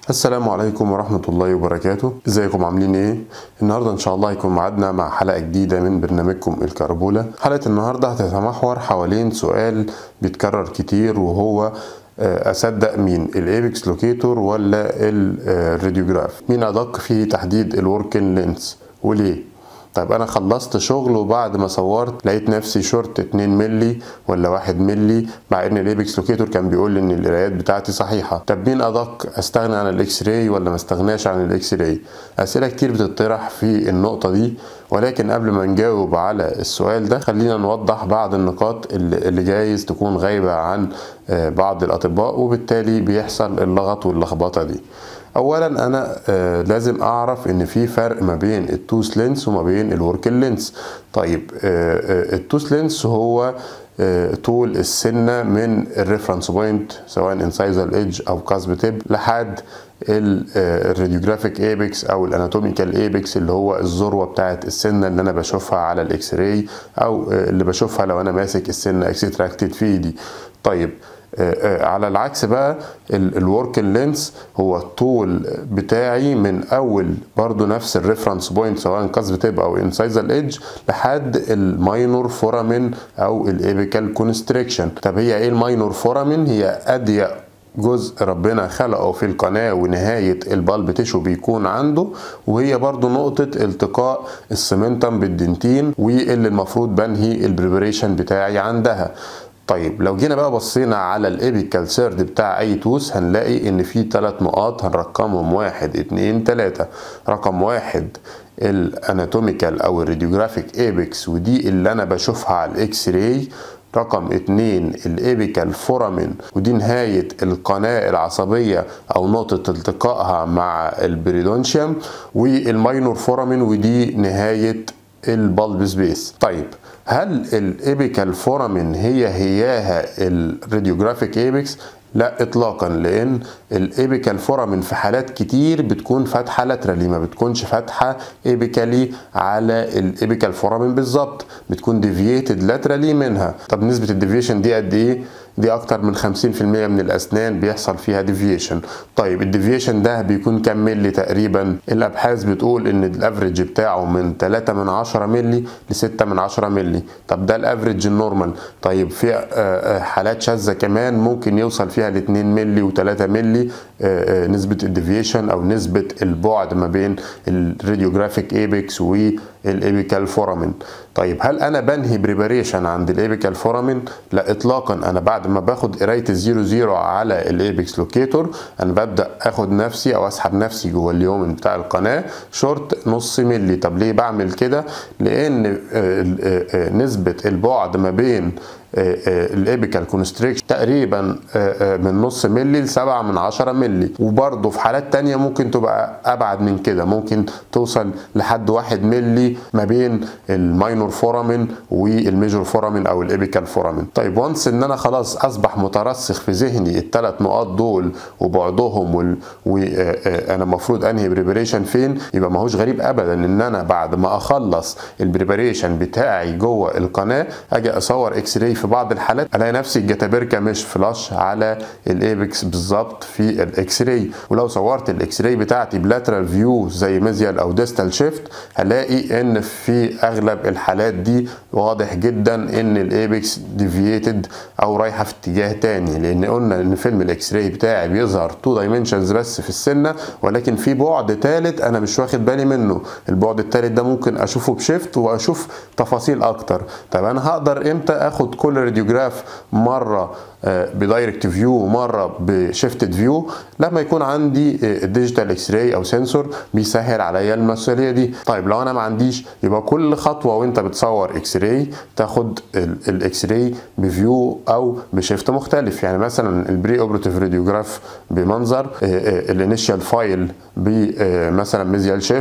السلام عليكم ورحمة الله وبركاته ازيكم عاملين ايه النهاردة ان شاء الله هيكون ميعادنا مع حلقة جديدة من برنامجكم الكربولة حلقة النهاردة هتتمحور حوالين سؤال بيتكرر كتير وهو آه، اصدق مين الايبكس لوكيتور ولا الراديوجراف مين ادق في تحديد الوركن لينس وليه طيب انا خلصت شغل وبعد ما صورت لقيت نفسي شورت 2 ملي ولا 1 ملي مع ان الايبكس لوكيتور كان بيقول لي ان القرايات بتاعتي صحيحه طب مين ادق استغنى عن الاكس راي ولا ما استغناش عن الاكس راي اسئله كتير بتطرح في النقطه دي ولكن قبل ما نجاوب على السؤال ده خلينا نوضح بعض النقاط اللي اللي جايز تكون غايبه عن آه، بعض الاطباء وبالتالي بيحصل اللغط واللخبطه دي اولا انا آه لازم اعرف ان في فرق ما بين التوس لينس وما بين الوركن لينس طيب آه آه التوس لينس هو آه طول السنه من الريفرنس بوينت سواء انسايزال ايدج او كاسب تيب لحد الراديوجرافيك ايبكس او الاناتوميكال ايبكس اللي هو الذروه بتاعه السنه اللي انا بشوفها على الاكس راي او آه اللي بشوفها لو انا ماسك السنه اكستراكتد في ايدي طيب آه، آه، على العكس بقى الوركن لينس هو الطول بتاعي من اول برضو نفس الريفرنس بوينت سواء كاسب تيب او انسايزال ايدج لحد الماينور فورامين او الايبيكال كونستريكشن طب هي ايه الماينور فورامين هي اضيق جزء ربنا خلقه في القناة ونهاية البالب تيشو بيكون عنده وهي برضو نقطة التقاء السمنتم بالدنتين واللي المفروض بنهي البريبريشن بتاعي عندها طيب لو جينا بقى بصينا على الابيكال سيرد بتاع اي توس هنلاقي ان في ثلاث نقاط هنرقمهم واحد اتنين تلاتة رقم واحد الاناتوميكال او الراديوجرافيك ايبكس ودي اللي انا بشوفها على الاكس راي رقم اتنين الابيكال فورامين ودي نهاية القناة العصبية او نقطة التقائها مع البريدونشيوم والماينور فورامين ودي نهاية البالب سبيس طيب هل الابيكال فورامين هي هياها الراديوجرافيك ايبكس لا اطلاقا لان الابيكال فورامين في حالات كتير بتكون فاتحه لاترالي ما بتكونش فاتحه ايبيكالي على الابيكال فورامين بالظبط بتكون ديفييتد لاترالي منها طب نسبه الديفيشن دي قد ايه دي اكتر من 50% من الاسنان بيحصل فيها ديفيشن طيب الديفيشن ده بيكون كام ملي تقريبا الابحاث بتقول ان الافريج بتاعه من 3 من 10 ملي ل 6 من 10 ملي طب ده الافريج النورمال طيب في آه، آه، حالات شاذه كمان ممكن يوصل فيها ل 2 ملي و3 ملي آه، آه، نسبه الديفيشن او نسبه البعد ما بين الراديوجرافيك ايبكس والايبيكال فورامين طيب هل انا بنهي بريباريشن عند الايبيكال فورامين لا اطلاقا انا بعد ما باخد قرايه الزيرو زيرو على الايبكس لوكيتور انا ببدا اخد نفسي او اسحب نفسي جوه اليومن بتاع القناه شورت نص ملي طب ليه بعمل كده لان آه، آه، آه، نسبه البعد ما بين الابيكال كونستريكشن تقريبا آه، آه، من نص ملي ل 7 من 10 ملي وبرضه في حالات تانية ممكن تبقى ابعد من كده ممكن توصل لحد 1 ملي ما بين الماينور فورامين والميجور فورامين او الابيكال فورامين طيب وانس ان انا خلاص اصبح مترسخ في ذهني الثلاث نقاط دول وبعدهم وال... وانا المفروض انهي بريبريشن فين يبقى ما هوش غريب ابدا ان انا بعد ما اخلص البريبريشن بتاعي جوه القناه اجي اصور اكس راي في بعض الحالات الاقي نفسي الجتابركه مش فلاش على الايبكس بالظبط في الاكس راي ولو صورت الاكس راي بتاعتي بلاترال فيو زي ميزيال او ديستال شيفت هلاقي ان في اغلب الحالات دي واضح جدا ان الايبكس ديفييتد او رايحه في اتجاه تاني لان قلنا ان فيلم الاكس راي بتاعي بيظهر تو دايمنشنز بس في السنه ولكن في بعد ثالث انا مش واخد بالي منه البعد الثالث ده ممكن اشوفه بشيفت واشوف تفاصيل اكتر طب انا هقدر امتى اخد كل راديوجراف مره آه، بدايركت فيو ومره بشيفتد فيو لما يكون عندي ديجيتال اكس راي او سنسور بيسهل عليا المسؤوليه دي طيب لو انا ما عنديش يبقى كل خطوه وانت بتصور اكس راي تاخد الاكس راي بفيو او بشيفت مختلف يعني مثلا البري اوبراتيف راديوجراف بمنظر الانيشال فايل بمثلا ميزيال شيفت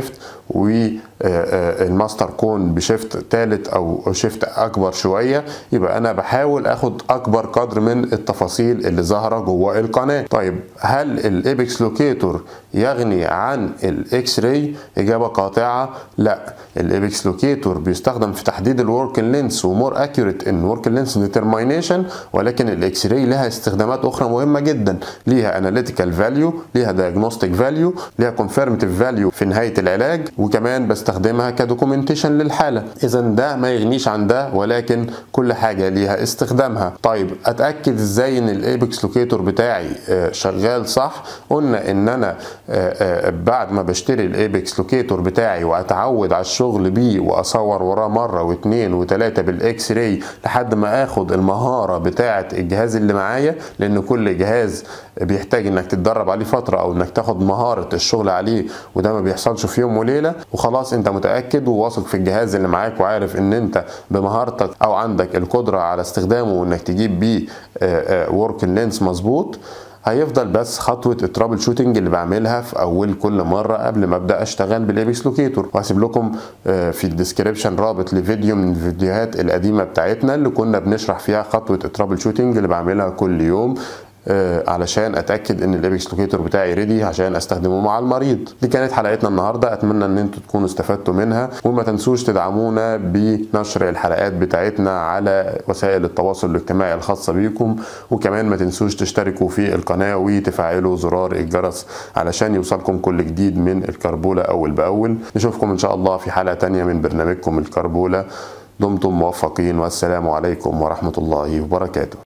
والماستر كون بشيفت ثالث او شيفت اكبر شويه يبقى انا بحاول اخد اكبر قدر من التفاصيل اللي ظاهره جوه القناه طيب هل الايبكس لوكيتور يغني عن الاكس راي اجابه قاطعه لا الايبكس لوكيتور بيستخدم في تحديد الوركن لينس ومور اكيوريت ان وركن لينس ديترمينيشن ولكن الاكس راي لها استخدامات اخرى مهمه جدا ليها اناليتيكال فاليو ليها دايجنوستيك فاليو ليها كونفيرمتيف فاليو في نهايه العلاج وكمان بستخدمها كدوكيومنتيشن للحاله اذا ده ما يغنيش عن ده ولكن كل حاجه ليها استخدامها طيب اتاكد ازاي ان الايبكس لوكيتور بتاعي شغال صح قلنا ان انا بعد ما بشتري الايبكس لوكيتور بتاعي واتعود على الشغل بيه واصور وراه مره واثنين وثلاثه بالاكس راي لحد ما اخد المهاره بتاعه الجهاز اللي معايا لان كل جهاز بيحتاج انك تتدرب عليه فتره او انك تاخد مهاره الشغل عليه وده ما بيحصلش في يوم وليله وخلاص انت متاكد وواثق في الجهاز اللي معاك وعارف ان انت بمهارتك او عندك القدره على استخدامه وانك تجيب بيه ورك لينس مظبوط هيفضل بس خطوه الترابل شوتنج اللي بعملها في اول كل مره قبل ما ابدا اشتغل بالايبكس لوكيتور وهسيب لكم في الديسكريبشن رابط لفيديو من الفيديوهات القديمه بتاعتنا اللي كنا بنشرح فيها خطوه الترابل شوتنج اللي بعملها كل يوم آه علشان اتاكد ان الايبكس لوكيتور بتاعي ريدي عشان استخدمه مع المريض دي كانت حلقتنا النهارده اتمنى ان انتم تكونوا استفدتوا منها وما تنسوش تدعمونا بنشر الحلقات بتاعتنا على وسائل التواصل الاجتماعي الخاصه بيكم وكمان ما تنسوش تشتركوا في القناه وتفعلوا زرار الجرس علشان يوصلكم كل جديد من الكربوله اول باول نشوفكم ان شاء الله في حلقه تانية من برنامجكم الكربوله دمتم موفقين والسلام عليكم ورحمه الله وبركاته